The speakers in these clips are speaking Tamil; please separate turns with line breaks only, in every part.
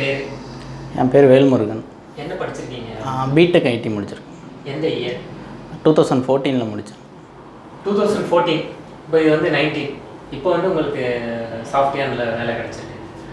பேர்
என் பேர் வேல்முருகன்
என்ன படிச்சிருக்கீங்க
பிடெக் ஐடி முடிச்சிருக்கேன்
எந்த இயர்
டூ தௌசண்ட் ஃபோர்டீனில் முடித்தேன்
டூ தௌசண்ட் ஃபோர்டீன் இப்போ இது வந்து நைன்டீன் இப்போ வந்து உங்களுக்கு சாஃப்ட்வேரில் வேலை கிடைச்சிருக்கு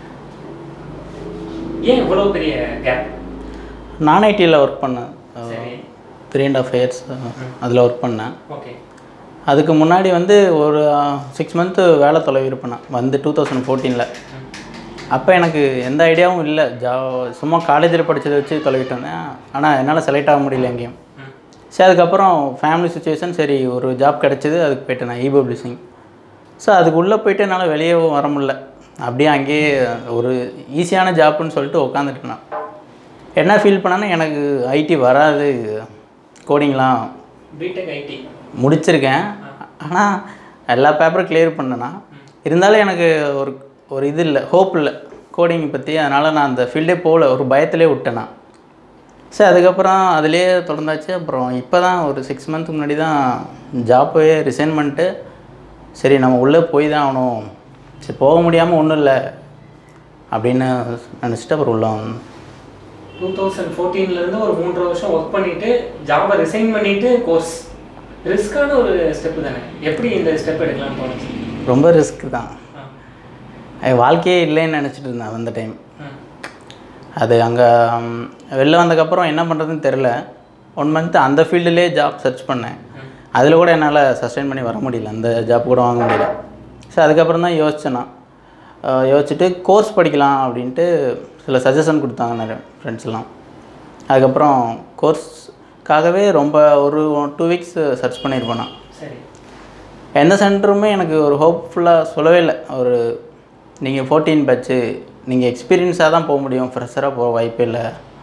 ஏன் இவ்வளோ பெரிய கேப்
நான் ஐடியில் ஒர்க் பண்ணேன்
சரி
த்ரீ அண்ட் ஆஃப் இயர்ஸ் அதில் ஒர்க் பண்ணேன்
ஓகே
அதுக்கு முன்னாடி வந்து ஒரு சிக்ஸ் மந்த்து வேலை தொலைவி இருப்பேன் வந்து டூ தௌசண்ட் ஃபோர்டீனில் அப்போ எனக்கு எந்த ஐடியாவும் இல்லை ஜா சும்மா காலேஜில் படித்ததை வச்சு தொலைவிட்டு வந்தேன் ஆனால் என்னால் செலக்ட் ஆக முடியல எங்கேயும்
ம்
சரி அதுக்கப்புறம் ஃபேமிலி சுச்சுவேஷன் சரி ஒரு ஜாப் கிடச்சிது அதுக்கு போயிட்டேன் நான் இபப்ளிஷிங் ஸோ அதுக்குள்ளே போயிட்டு என்னால் வெளியே வர முடியல அப்படியே அங்கேயே ஒரு ஈஸியான ஜாப்புன்னு சொல்லிட்டு உட்காந்துட்டேன் நான் என்ன ஃபீல் பண்ணேன்னா எனக்கு ஐடி வராது கோடிங்லாம்
பிடெக் ஐடி
முடிச்சிருக்கேன் ஆனால் எல்லா பேப்பரும் கிளியர் பண்ணேன்னா இருந்தாலும் எனக்கு ஒரு ஒரு இது இல்லை ஹோப் இல்லை கோடிங் பற்றி அதனால் நான் அந்த ஃபீல்டே போகல ஒரு பயத்திலே விட்டேன் நான் சரி அதுக்கப்புறம் அதுலேயே தொடர்ந்தாச்சு அப்புறம் இப்போ தான் ஒரு சிக்ஸ் மந்த்துக்கு முன்னாடி தான் ஜாப்பே ரிசைன் பண்ணிட்டு சரி நம்ம உள்ளே போய் தான் ஆகணும் சரி போக முடியாமல் ஒன்றும் இல்லை அப்படின்னு நினச்சிட்டு அப்புறம் உள்ள வந்தேன்
டூ தௌசண்ட் ஃபோர்டீன்லேருந்து ஒரு மூன்றரை வருஷம் ஒர்க் பண்ணிட்டு ஜாபை ரிசைன் பண்ணிட்டு கோர்ஸ் ரிஸ்க்கான ஒரு ஸ்டெப்பு தானே எப்படி இந்த ஸ்டெப் எடுக்கலாம்னு தோணுச்சு
ரொம்ப ரிஸ்க் தான்
ஆ.
அது வாழ்க்கையே இல்லைன்னு நினச்சிட்டு இருந்தேன் அந்த டைம்
ம்.
அது அங்கே வெளில வந்ததுக்கப்புறம் என்ன பண்ணுறதுன்னு தெரில ஒன் மந்த் அந்த ஃபீல்டுலேயே ஜாப் சர்ச் பண்ணேன்
ம்.
அதில் கூட என்னால் சஸ்டெயின் பண்ணி வர முடியல அந்த ஜாப் கூட வாங்க முடியல ஸோ அதுக்கப்புறம் தான் யோசித்தேன் நான் அஹ் யோசிச்சுட்டு கோர்ஸ் படிக்கலாம் அப்படின்ட்டு சில சஜஷன் கொடுத்தாங்க நிறைய ஃப்ரெண்ட்ஸ் எல்லாம் அதுக்கப்புறம் கோர்ஸ்க்காகவே ரொம்ப ஒரு டூ வீக்ஸ் சர்ச் பண்ணியிருப்பேன் நான்
சரி
எந்த சென்டருமே எனக்கு ஒரு ஹோப்ஃபுல்லாக சொல்லவே இல்லை ஒரு நீங்கள் ஃபோர்டீன் பேட்ச்சு நீங்கள் எக்ஸ்பீரியன்ஸாக தான் போக முடியும் ஃப்ரெஷராக போக வாய்ப்பே இல்லை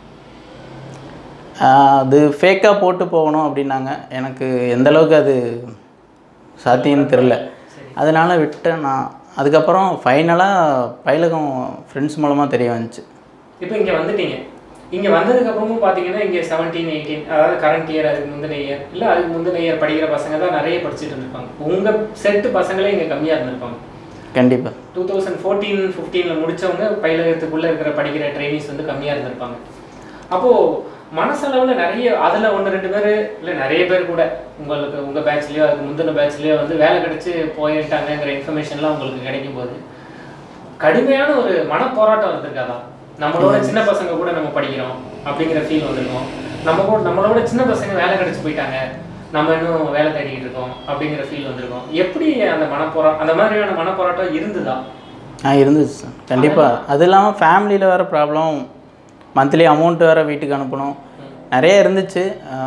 ஆஹ் அது ஃபேக்காக போட்டு போகணும் அப்படின்னாங்க எனக்கு எந்த அளவுக்கு அது சாத்தியம்னு தெரில
சரி
அதனால் விட்டேன் நான் அதுக்கப்புறம் ஃபைனலாக பயிலகம் ஃப்ரெண்ட்ஸ் மூலமாக தெரிய வந்துச்சு
இப்போ இங்கே வந்துட்டீங்க இங்கே வந்ததுக்கு அப்புறமும் பார்த்தீங்கன்னா இங்கே செவன்டீன் எயிட்டீன் அதாவது கரண்ட் இயர் அதுக்கு முந்தின இயர் இல்லை அதுக்கு முந்தின இயர் படிக்கிற பசங்க தான் நிறைய படிச்சுட்டு இருந்திருப்பாங்க உங்கள் செட்டு பசங்களே இங்கே கம்மியாக இருந்திருப்பாங்க
கண்டிப்பாக
டூ தௌசண்ட் ஃபோர்டீன் ஃபிஃப்டீனில் முடித்தவங்க பயிலகத்துக்குள்ளே இருக்கிற படிக்கிற ட்ரைனிஸ் வந்து கம்மியாக இருந்திருப்பாங்க அப்போது மனசளவில் நிறைய அதில் ஒன்று ரெண்டு பேர் இல்லை நிறைய பேர் கூட உங்களுக்கு உங்கள் பேட்ச்லேயோ அதுக்கு முந்தின பேட்ச்லேயோ வந்து வேலை கிடைச்சி போயிட்டாங்கங்கிற இன்ஃபர்மேஷன்லாம் உங்களுக்கு கிடைக்கும் போது கடுமையான ஒரு மனப்போராட்டம் வந்திருக்காதா நம்மளோட சின்ன பசங்க கூட நம்ம படிக்கிறோம் அப்படிங்கிற ஃபீல் வந்திருக்கும் நம்ம கூட நம்மளோட சின்ன பசங்க வேலை கிடைச்சி போயிட்டாங்க நம்ம இன்னும் வேலை தேடிக்கிட்டு இருக்கோம் அப்படிங்கிற ஃபீல் வந்திருக்கும் எப்படி அந்த மனப்போரா அந்த மாதிரியான மனப்போராட்டம் இருந்ததா
ஆ இருந்துச்சு சார் கண்டிப்பாக அது இல்லாமல் ஃபேமிலியில் வேறு ப்ராப்ளம் மந்த்லி அமௌண்ட் வேறு வீட்டுக்கு அனுப்பணும் நிறைய இருந்துச்சு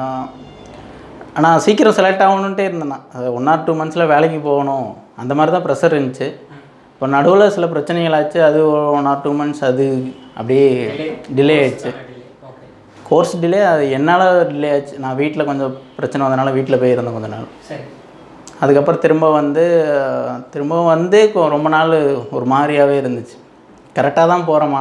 ஆனால் சீக்கிரம் செலக்ட் ஆகணுன்ட்டே இருந்தேன் நான் அது ஒன் ஆர் டூ மந்த்ஸில் வேலைக்கு போகணும் அந்த மாதிரி தான் ப்ரெஷர் இருந்துச்சு இப்போ நடுவில் சில பிரச்சனைகள் ஆச்சு அது ஒன் ஆர் டூ மந்த்ஸ் அது அப்படியே டிலே ஆயிடுச்சு
ஓகே
கோர்ஸ் டிலே அது என்னால் டிலே ஆச்சு நான் வீட்டில் கொஞ்சம் பிரச்சனை வந்தனால வீட்டில் போய் இருந்தேன் கொஞ்ச நாள்
சரி
அதுக்கப்புறம் திரும்ப வந்து அஹ், திரும்பவும் வந்து கொ- ரொம்ப நாள் ஒரு மாதிரியாகவே இருந்துச்சு கரெக்டாக தான் போகிறோமா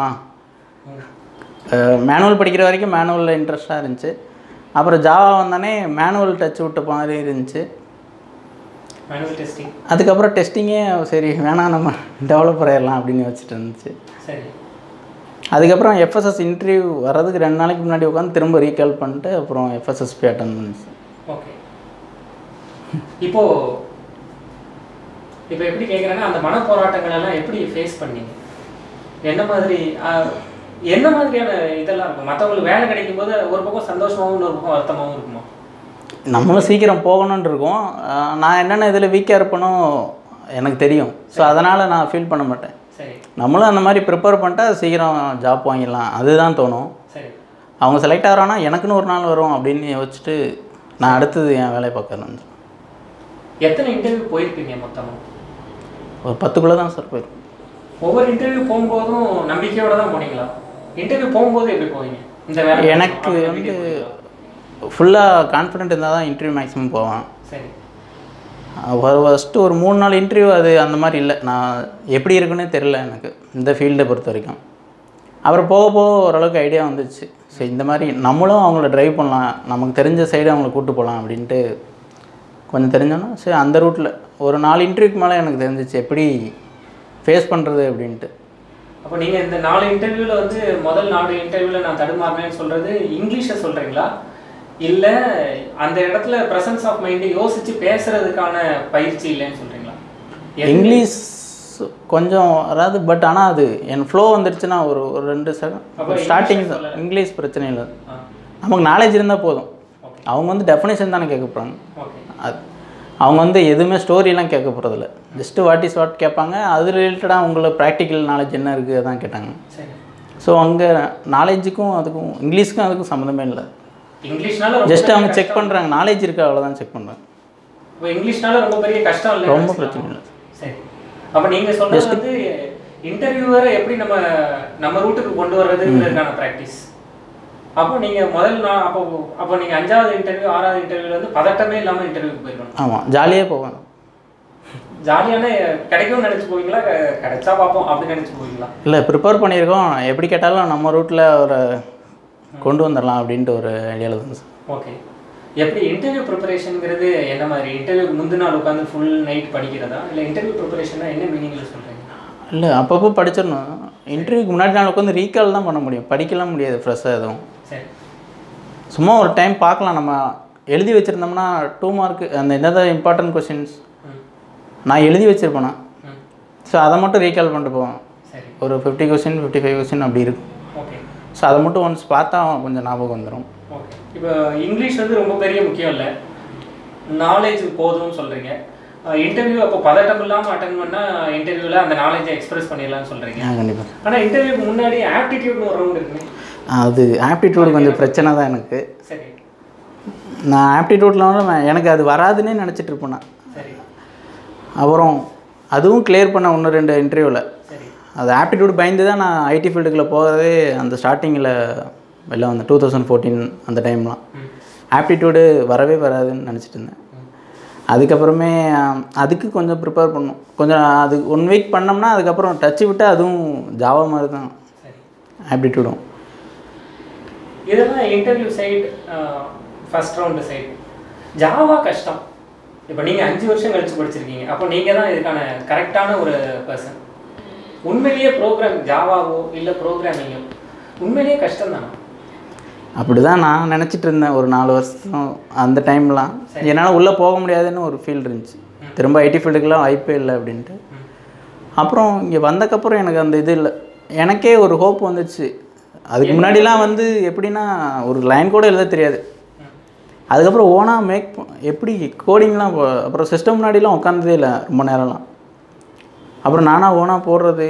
மேனுவல் படிக்கிற வரைக்கும் மேனுவலில் இன்ட்ரெஸ்ட்டாக இருந்துச்சு அப்புறம் ஜாவா வந்தோடனே மேனுவல் டச் விட்ட மாதிரி இருந்துச்சு
மேனுவல் டெஸ்டிங்
அதுக்கப்புறம் டெஸ்டிங்கே சரி வேணாம் நம்ம டெவலப்பர் ஆயிடலாம் அப்படின்னு வச்சுட்டு இருந்துச்சு
சரி
அதுக்கப்புறம் எஃப்எஸ்எஸ் இன்டர்வியூ வர்றதுக்கு ரெண்டு நாளைக்கு முன்னாடி உட்காந்து திரும்ப ரீகால் பண்ணிட்டு அப்புறம் எஃப்எஸ்எஸ் போய் அட்டன் பண்ணிச்சு
ஓகே இப்போ இப்போ எப்படி கேட்குறேன்னா அந்த மனப்போராட்டங்கள் எல்லாம் எப்படி ஃபேஸ் பண்ணீங்க என்ன மாதிரி ஆஹ், என்ன மாதிரியான இதெல்லாம் இருக்கும் மற்றவங்களுக்கு வேலை கிடைக்கும் போது ஒரு பக்கம் சந்தோஷமாகவும் இன்னொரு பக்கம் வருத்தமாகவும் இருக்குமா
நம்மளும் சீக்கிரம் போகணுன்னு இருக்கோம் ஆஹ் நான் என்னென்ன இதில் வீக்காக இருப்பேனோ எனக்கு தெரியும் ஸோ அதனால் நான் ஃபீல் பண்ண மாட்டேன்
சரி
நம்மளும் அந்த மாதிரி ப்ரிப்பேர் பண்ணிட்டா சீக்கிரம் ஜாப் வாங்கிடலாம் அதுதான் தோணும்
சரி
அவங்க செலக்ட் ஆகிறானா எனக்குன்னு ஒரு நாள் வரும் அப்படின்னு யோசிச்சுட்டு நான் அடுத்தது என் வேலையை பார்க்கணும்
எத்தனை இன்டர்வியூ போயிருப்பீங்க மொத்தமாக
ஒரு பத்துக்குள்ளே தான் சார் போயிருக்கும்
ஒவ்வொரு இன்டர்வியூ போகும்போதும் நம்பிக்கையோட தான் போனீங்களா இன்டர்வியூ போகும்போது எப்படி போவீங்க இந்த வேலை
எனக்கு
அப்படி
வந்து
நம்பிக்கை போவீங்களா?
ஃபுல்லாக கான்ஃபிடென்ட் இருந்தால் தான் இன்டர்வியூ மேக்ஸிமம் போவேன்
சரி
ஒரு ஃபஸ்ட்டு ஒரு மூணு நாள் இன்டர்வியூ அது அந்த மாதிரி இல்லை நான் எப்படி இருக்குன்னே தெரில எனக்கு இந்த ஃபீல்டை பொறுத்த வரைக்கும் அப்புறம் போக போக ஓரளவுக்கு ஐடியா வந்துச்சு சரி இந்த மாதிரி நம்மளும் அவங்கள ட்ரைவ் பண்ணலாம் நமக்கு தெரிஞ்ச சைடு அவங்கள கூப்பிட்டு போகலாம் அப்படின்ட்டு கொஞ்சம் தெரிஞ்சோன்னா சரி அந்த ரூட்டில் ஒரு நாலு இன்டர்வியூக்கு மேலே எனக்கு தெரிஞ்சிச்சு எப்படி ஃபேஸ் பண்ணுறது அப்படின்ட்டு
அப்போ நீங்கள் இந்த நாலு இன்டர்வியூவில் வந்து முதல் நாலு இன்டர்வியூவில் நான் தடுமாறினேன்னு சொல்கிறது இங்கிலீஷை சொல்கிறீங்களா இல்லை அந்த இடத்துல ப்ரெசன்ஸ் ஆஃப் மைண்டு யோசித்து பேசுறதுக்கான பயிற்சி இல்லைன்னு சொல்கிறீங்களா
இங்கிலீஷ் கொஞ்சம் அதாவது பட் ஆனால் அது என் ஃப்ளோ வந்துருச்சுன்னா ஒரு ஒரு ரெண்டு
அப்ப
செகண்ட் ஸ்டார்டிங்
English
தான் இங்கிலீஷ் பிரச்சனை இல்லை
ஆ
நமக்கு நாலேஜ் இருந்தால் போதும்
ஓகே
அவங்க வந்து டெஃபினேஷன் தானே கேட்க போகிறாங்க
ஓகே
அது அவங்க வந்து எதுவுமே ஸ்டோரிலாம் கேட்க போகிறதில்ல ஜஸ்ட்டு வாட் இஸ் வாட் கேட்பாங்க அது ரிலேட்டடாக உங்களை ப்ராக்டிக்கல் நாலேஜ் என்ன இருக்குது அதான் கேட்டாங்க
சரி
ஸோ அங்கே நாலேஜுக்கும் அதுக்கும் இங்கிலீஷ்க்கும் அதுக்கும் சம்மந்தமே இல்லை
இங்கிலீஷ்னால ரொம்ப
ஜஸ்ட்
பெரிய
அவங்க செக்
கஷ்டம்.
பண்ணுறாங்க நாலேஜ் இருக்கா அவ்வளோதான் செக் பண்ணுறாங்க
இப்போ இங்கிலீஷ்னால ரொம்ப பெரிய கஷ்டம் இல்லை
ரொம்ப பிரச்சனை இல்லை
சரி அப்போ நீங்க சொன்னது வந்து இன்டர்வியூவரை எப்படி நம்ம நம்ம ரூட்டுக்கு கொண்டு வர்றதுங்கிறதுக்கான ப்ராக்டிஸ் அப்போ நீங்க முதல் நான் அப்போ அப்போ நீங்க அஞ்சாவது இன்டர்வியூ ஆறாவது இன்டர்வியூல வந்து பதட்டமே இல்லாம இன்டர்வியூக்கு போயிருக்கணும்
ஆமாம் ஜாலியாக போவேன்
ஜாலியான கிடைக்கும்னு நினைச்சு போவீங்களா க- கிடைச்சா பார்ப்போம் அப்படின்னு நினைச்சு போவீங்களா
இல்லை ப்ரிப்பேர் பண்ணியிருக்கோம் எப்படி கேட்டாலும் நம்ம ரூட்டில் ஒரு கொண்டு வந்துடலாம் அப்படின்ட்டு ஒரு ஐடியாவில் தான் சார்
ஓகே எப்படி இன்டர்வியூ ப்ரிப்பரேஷனுங்கிறது என்ன மாதிரி இன்டர்வியூக்கு முந்தின நாள் உட்காந்து ஃபுல் நைட் படிக்கிறதா இல்லை இன்டர்வியூ ப்ரிப்பரேஷனா என்ன மீனிங்கில் சொல்றீங்க
இல்லை அப்பப்போ படிச்சிடணும் இன்டர்வியூக்கு முன்னாடி நாள் உட்காந்து ரீகால் தான் பண்ண முடியும் படிக்கலாம் முடியாது ஃப்ரெஷ்ஷாக எதுவும்
சரி
சும்மா ஒரு டைம் பார்க்கலாம் நம்ம எழுதி வச்சுருந்தோம்னா டூ மார்க் அந்த எந்தெந்த இம்பார்ட்டன்ட் கொஷின்ஸ்
ம்
நான் எழுதி வச்சுருப்பேனா
ம்
ஸோ அதை மட்டும் ரீகால் பண்ணிட்டு போவேன்
சரி
ஒரு fifty question fifty five question அப்படி இருக்கும்
ஓகே
ஸோ அதை மட்டும் ஒன்ஸ் பார்த்தா கொஞ்சம் ஞாபகம் வந்துடும்
ஓகே இப்போ இங்கிலீஷ் வந்து ரொம்ப பெரிய முக்கியம் இல்லை நாலேஜ் போதும்னு சொல்கிறீங்க இன்டர்வியூ அப்போ பதட்டம் இல்லாமல் அட்டன் பண்ணால் இன்டர்வியூவில் அந்த நாலேஜை எக்ஸ்பிரஸ் பண்ணிடலாம்னு சொல்கிறீங்க
கண்டிப்பாக
ஆனால் இன்டர்வியூக்கு முன்னாடி ஆப்டிடியூட்னு ஒரு ரவுண்ட் இருக்குமே
அது ஆப்டிடியூட் கொஞ்சம் பிரச்சனை தான் எனக்கு
சரி
நான் ஆப்டிடியூட்ல வந்து நான் எனக்கு அது வராதுன்னே நினச்சிட்டு இருப்பேன் நான்
சரி
அப்புறம் அதுவும் கிளியர் பண்ண ஒன்று ரெண்டு இன்டர்வியூவில்
சரி
அது ஆப்டிடியூட் பயந்து தான் நான் ஐடி ஃபீல்டுக்குள்ளே போகிறதே அந்த ஸ்டார்டிங்கில் வெளில வந்தேன் டூ தௌசண்ட் ஃபோர்டீன் அந்த டைம்லாம்
ம்
ஆப்டிடியூடு வரவே வராதுன்னு நினச்சிட்டு இருந்தேன் அதுக்கப்புறமே ஆம், அதுக்கு கொஞ்சம் ப்ரிப்பேர் பண்ணணும் கொஞ்சம் அது ஒன் வீக் பண்ணோம்னா அதுக்கப்புறம் டச்சு விட்டால் அதுவும் ஜாவா மாதிரி தான்
சரி
ஆப்டிடியூடும்
இதெல்லாம் interview side first round side Java கஷ்டம் இப்போ நீங்கள் அஞ்சு வருஷம் கழிச்சு படிச்சிருக்கீங்க அப்போ நீங்கள் தான் இதுக்கான கரெக்டான ஒரு பர்சன் உண்மையிலேயே ப்ரோக்ராம் ஜாவாவோ இல்லை ப்ரோக்ராமிங்கோ உண்மையிலேயே கஷ்டம் தானே
அப்படி தான் நான் நினச்சிட்டு இருந்தேன் ஒரு நாலு வருஷம் அந்த டைம்லாம் என்னால் உள்ளே போக முடியாதுன்னு ஒரு ஃபீல் இருந்துச்சு திரும்ப ஐடி ஃபீல்டுக்கெலாம் வாய்ப்பே இல்லை அப்படின்ட்டு அப்புறம் இங்கே வந்தக்கப்புறம் எனக்கு அந்த இது இல்லை எனக்கே ஒரு ஹோப் வந்துச்சு அதுக்கு முன்னாடிலாம் வந்து எப்படின்னா ஒரு லைன் கூட எழுத தெரியாது அதுக்கப்புறம் ஓனாக மேக் எப்படி கோடிங்லாம் அப்புறம் சிஸ்டம் முன்னாடிலாம் உட்காந்ததே இல்லை ரொம்ப நேரம்லாம் அப்புறம் நானாக ஓனாக போடுறது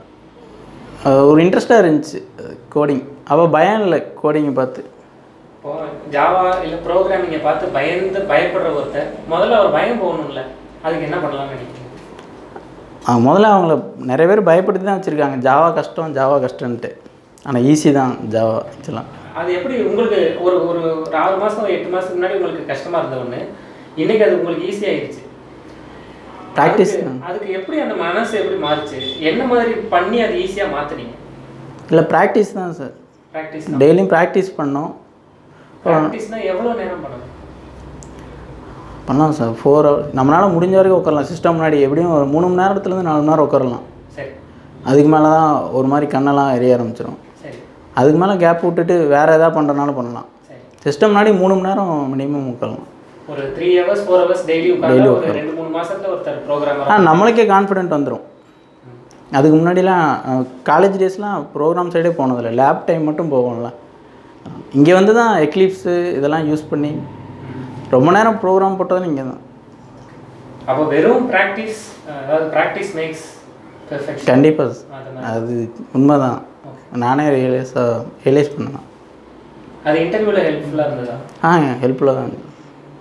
அஹ் ஒரு இன்ட்ரெஸ்ட்டாக இருந்துச்சு கோடிங் அவள் பயம் இல்லை கோடிங்கை பார்த்து
இப்போ ஜாவா இல்லை ப்ரோக்ராமிங்கை பார்த்து பயந்து பயப்படுற ஒருத்தர் முதல்ல அவர் பயம் போகணும்ல அதுக்கு என்ன பண்ணலாம்னு நினைக்கிறீங்க
அஹ் முதல்ல அவங்கள நிறைய பேர் பயப்படுத்தி தான் வச்சுருக்காங்க ஜாவா கஷ்டம் ஜாவா கஷ்டம்ன்ட்டு ஆனால் ஈஸி தான் ஜாவா ஆக்சுவலாக
அது எப்படி உங்களுக்கு ஒரு ஒரு ஒரு ஆறு மாதம் எட்டு மாதத்துக்கு முன்னாடி உங்களுக்கு கஷ்டமாக இருந்த ஒன்று இன்னைக்கு அது உங்களுக்கு ஈஸியாகிடுச்சு
ப்ராக்டிஸ்
அதுக்கு- அதுக்கு எப்படி அந்த மனசு எப்படி மாறுச்சு என்ன மாதிரி பண்ணி அது ஈஸியாக மாத்துனீங்க
இல்லை ப்ராக்டிஸ் தான் சார்
ப்ராக்டிஸ்
டெய்லியும் ப்ராக்டிஸ் பண்ணோம்
ப்ராக்டிஸ்னால் எவ்வளோ நேரம் பண்ணணும்
பண்ணலாம் சார் ஃபோர் ஹவர் நம்மளால் முடிஞ்ச வரைக்கும் உட்காரலாம் சிஸ்டம் முன்னாடி எப்படியும் ஒரு மூணு மணி நேரத்துலேருந்து நாலு மணி நேரம் உட்காரலாம்
சரி
அதுக்கு மேலே தான் ஒரு மாதிரி கண்ணெல்லாம் எரிய ஆரம்பிச்சிடும்
சரி
அதுக்கு மேலே கேப் விட்டுட்டு வேறு எதாவது பண்ணுறனாலும் பண்ணலாம்
சரி
சிஸ்டம் முன்னாடி மூணு மணி நேரம் மினிமம் உட்காரலாம்
ஒரு three hours four hours daily உட்காந்து ஒரு ரெண்டு மூணு மாசத்துல ஒருத்தர் ப்ரோக்ராமர்
ஆனால் நம்மளுக்கே கான்ஃபிடென்ட் வந்துடும் அதுக்கு முன்னாடிலாம் காலேஜ் டேஸ்லாம் ப்ரோக்ராம் சைடே போனதில்லை லேப் டைம் மட்டும் போவோம்ல இங்கே வந்து தான் எக்லிப்ஸு இதெல்லாம் யூஸ் பண்ணி ரொம்ப நேரம் ப்ரோக்ராம் போட்டதும் இங்கே தான்
அப்போ வெறும் ப்ராக்டிஸ் அதாவது ப்ராக்டிஸ் மேக்ஸ் பெர்ஃபெக்ஷன்
கண்டிப்பாக
அது மாதிரி
அது உண்மைதான் நானே ரியலைஸாக ரியலைஸ் பண்ணேன்
அது இன்டர்வியூவில் ஹெல்ப்ஃபுல்லாக இருந்ததா
ஆ ஹெல்ப்ஃபுல்லாக தான் இருந்துச்சு.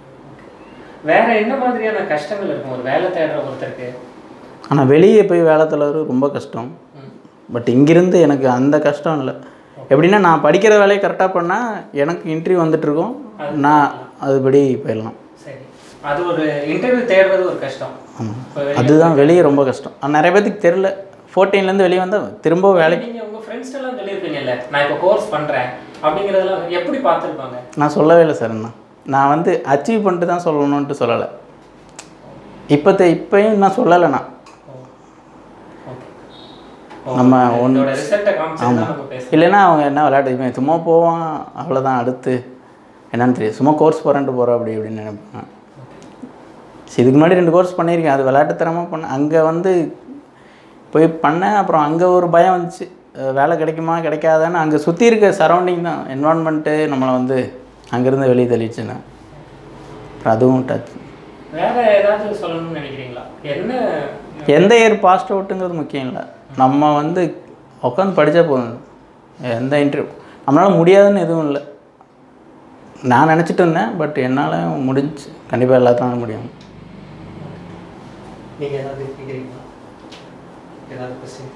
வேற என்ன மாதிரியான கஷ்டங்கள் இருக்கும் ஒரு வேலை தேடுற ஒருத்தருக்கு
ஆனால் வெளியே போய் வேலை தளர்வு ரொம்ப கஷ்டம்
ம்.
பட் இங்கிருந்து எனக்கு அந்த கஷ்டம் இல்லை எப்படின்னா நான் படிக்கிற வேலையை கரெக்டாக பண்ணால் எனக்கு இன்டர்வியூ வந்துட்டுருக்கோம் நான் அதுபடி போயிடலாம்
சரி அது ஒரு இன்டர்வியூ தேடுறது ஒரு கஷ்டம்
ஆமாம்
இப்போ வெளிய-
அதுதான் வெளியே ரொம்ப கஷ்டம் ஆனா, நிறைய பேத்துக்கு தெரில ஃபோர்டீன்லேருந்து வெளியே வந்தால் திரும்ப வேலைக்கு
நீங்க உங்க ஃப்ரெண்ட்ஸ் எல்லாம் சொல்லியிருப்பீங்கல்ல நான் இப்போ கோர்ஸ் பண்றேன் அப்படிங்கிறதெல்லாம் எப்படி பார்த்துருப்பாங்க
நான் சொல்லவே இல்லை சார் என்ன நான் வந்து அச்சீவ் பண்ணிட்டு தான் சொல்லணுன்ட்டு சொல்லலை இப்போத்த இப்போயும் நான் சொல்லலை நான்
ஓகே
நம்ம ஒன்று
உன்னோட ரிசல்ட்டை காமிச்சு தான் நம்ம பேசணும்
இல்லைன்னா அவங்க என்ன விளையாட்டு இவன் சும்மா போவான் அவ்வளோதான் அடுத்து என்னன்னு தெரியும் சும்மா கோர்ஸ் போகிறேன்ட்டு போகிறோம் அப்படி இப்படின்னு நினைப்பாங்க சரி இதுக்கு முன்னாடி ரெண்டு கோர்ஸ் பண்ணியிருக்கேன் அது விளையாட்டுத்தனமாக பண்ண அங்கே வந்து போய் பண்ணேன் அப்புறம் அங்கே ஒரு பயம் வந்துச்சு அஹ் வேலை கிடைக்குமா கிடைக்காதான்னு அங்கே சுற்றி இருக்க சரௌண்டிங் தான் என்வான்மெண்ட்டு நம்மளை வந்து அங்கேருந்து வெளியே தள்ளிடுச்சுன்னா அப்புறம் அதுவும் டச்
வேற ஏதாவது சொல்லணும்னு நினைக்கிறீங்களா என்ன
எந்த இயர் பாஸ்ட் அவுட்டுங்கிறது முக்கியம் இல்லை நம்ம வந்து உட்காந்து படித்தா போதும் எந்த இன்டர்வியூ நம்மளால் முடியாதுன்னு எதுவும் இல்லை நான் நினச்சிட்டு இருந்தேன் பட் என்னால் முடிஞ்சு கண்டிப்பாக எல்லாத்தாலும் முடியும்
நீங்க ஏதாவது கேட்குறீங்களா ஏதாவது கொஸ்டின்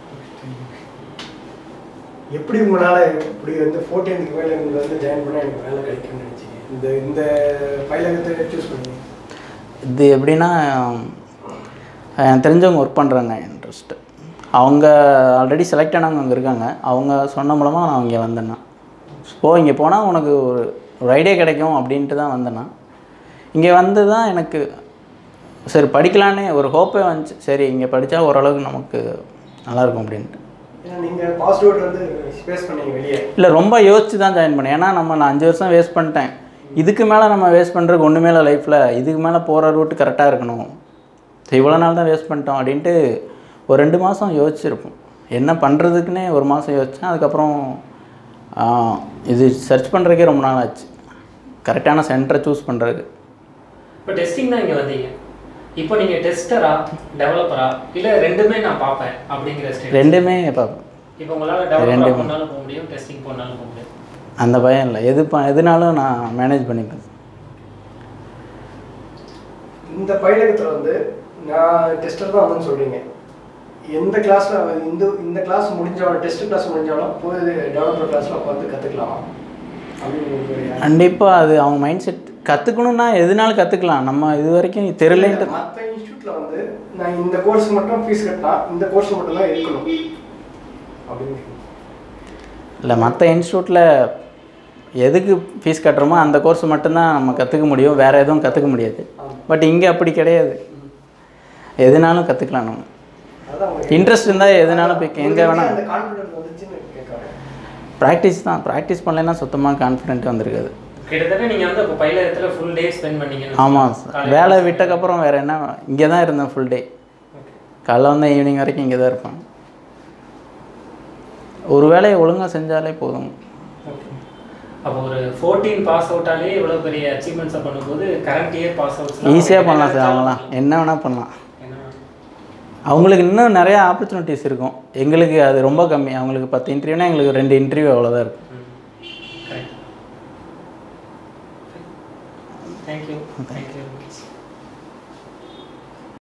எப்படி உங்களால இப்படி வந்து ஃபோர்டீன்க்கு மேலே இருந்து வந்து ஜாயின் பண்ணால் எனக்கு வேலை கிடைக்கும்னு நினச்சிங்க இந்த இந்த பயிலகத்தை சூஸ் பண்ணி
இது எப்படின்னா எனக்கு தெரிஞ்சவங்க ஒர்க் பண்ணுறாங்க இன்ட்ரெஸ்ட்டு அவங்க ஆல்ரெடி செலக்ட் ஆனவங்க அங்கே இருக்காங்க அவங்க சொன்ன மூலமாக நான் இங்கே வந்தேன்னா ஸோ இங்கே போனால் உனக்கு ஒரு ஒரு ஐடியா கிடைக்கும் அப்படின்ட்டு தான் வந்தேன்னா இங்கே வந்து தான் எனக்கு சரி படிக்கலான்னு ஒரு ஹோப்பே வந்துச்சு சரி இங்கே படித்தா ஓரளவுக்கு நமக்கு நல்லாயிருக்கும் அப்படின்ட்டு
ஏன்னா நீங்கள் பாஸ்ட் அவுட் வந்து ஸ்பேஸ் பண்ணீங்க வெளியே
இல்லை ரொம்ப யோசிச்சு தான் ஜாயின் பண்ணேன் ஏன்னா நம்ம நான் அஞ்சு வருஷம் வேஸ்ட் பண்ணிட்டேன் இதுக்கு மேலே நம்ம வேஸ்ட் பண்ணுறதுக்கு ஒன்று மேலே லைஃப்பில் இதுக்கு மேலே போகிற ரூட்டு கரெக்டாக இருக்கணும் ஸோ இவ்வளோ நாள் தான் வேஸ்ட் பண்ணிட்டோம் அப்படின்ட்டு ஒரு ரெண்டு மாதம் யோசிச்சிருப்போம் என்ன பண்ணுறதுக்குன்னே ஒரு மாதம் யோசித்தேன் அதுக்கப்புறம் ஆ, இது சர்ச் பண்ணுறதுக்கே ரொம்ப நாள் ஆச்சு கரெக்டான சென்டரை சூஸ் பண்ணுறதுக்கு
இப்போ டெஸ்டிங் தான் இங்க வந்தீங்க இப்போ நீங்க டெஸ்டரா டெவலப்பரா இல்ல ரெண்டுமே நான் பார்ப்பேன் அப்படிங்கிற ஸ்டேட்
ரெண்டுமே பார்ப்பேன்
இப்போ உங்களால டெவலப்பரா போனாலும் போக முடியும் டெஸ்டிங் போனாலும் போக முடியும்
அந்த பயம் இல்லை எது ப எதுனாலும் நான் மேனேஜ் பண்ணிப்பேன்
இந்த பயிலகத்தில் வந்து நான் டெஸ்டர் தான் வந்து சொல்கிறீங்க எந்த கிளாஸில் இந்த இந்த கிளாஸ் முடிஞ்சாலும் டெஸ்ட் கிளாஸ் முடிஞ்சாலும் போய் டெவலப்பர் கிளாஸில் உட்காந்து கற்றுக்கலாம் அப்படின்னு ஒரு
கண்டிப்பாக அது அவங்க மைண்ட் செட் கற்றுக்கணுன்னா எதுனாலும் கற்றுக்கலாம் நம்ம இது வரைக்கும் தெரியலன்ட்டு
மற்ற இன்ஸ்டியூட்ல வந்து நான் இந்த கோர்ஸ் மட்டும் ஃபீஸ் கட்டினா இந்த கோர்ஸ் மட்டும் தான் இருக்கணும் அப்படின்னு
இல்லை மற்ற இன்ஸ்டியூட்டில் எதுக்கு ஃபீஸ் கட்டுறோமோ அந்த கோர்ஸ் மட்டும்தான் நம்ம கற்றுக்க முடியும் வேறு எதுவும் கற்றுக்க முடியாது பட் இங்கே அப்படி கிடையாது எதுனாலும் கற்றுக்கலாம் நம்ம
அதான் அவங்க
இன்ட்ரெஸ்ட் இருந்தால் எதுனாலும் போய் எங்கே வேணால்
அந்த கான்ஃபிடன்ஸ் வந்துச்சுன்னு கேட்குறாங்க
ப்ராக்டிஸ் தான் ப்ராக்டிஸ் பண்ணலைன்னா சுத்தமாக கான்ஃபிடென்ட் வந்திருக்காது
கிட்டத்தட்ட நீங்க வந்து இப்போ பயிலகத்துல ஃபுல் டே ஸ்பெண்ட் பண்ணீங்கன்னு
ஆமாம்
வச்சுக்கோங்க.
வேலை விட்டக்கப்புறம் வேறு என்ன இங்கே தான் இருந்தேன் ஃபுல் டே காலைல வந்து ஈவினிங் வரைக்கும் இங்கே தான் இருப்பேன் ஒரு வேலையை ஒழுங்காக செஞ்சாலே போதும்
Okay. அப்போ ஒரு ஃபோர்டீன் பாஸ் அவுட்டாலே இவ்வளோ பெரிய அச்சீவ்மெண்ட்ஸை பண்ணும்போது கரண்ட் இயர் பாஸ் அவுட்ஸ்
ஈஸியாக பண்ணலாம் சார் அவங்களாம் என்ன வேணால் பண்ணலாம் அவங்களுக்கு இன்னும் நிறைய ஆப்பர்ச்சுனிட்டிஸ் இருக்கும் எங்களுக்கு அது ரொம்ப கம்மி அவங்களுக்கு பத்து இன்டர்வியூனா எங்களுக்கு ரெண்டு இன்டர்வியூ அவ்வளோதான் இருக்கும்
கரெக்ட் தேங்க்யூ தேங்க்யூ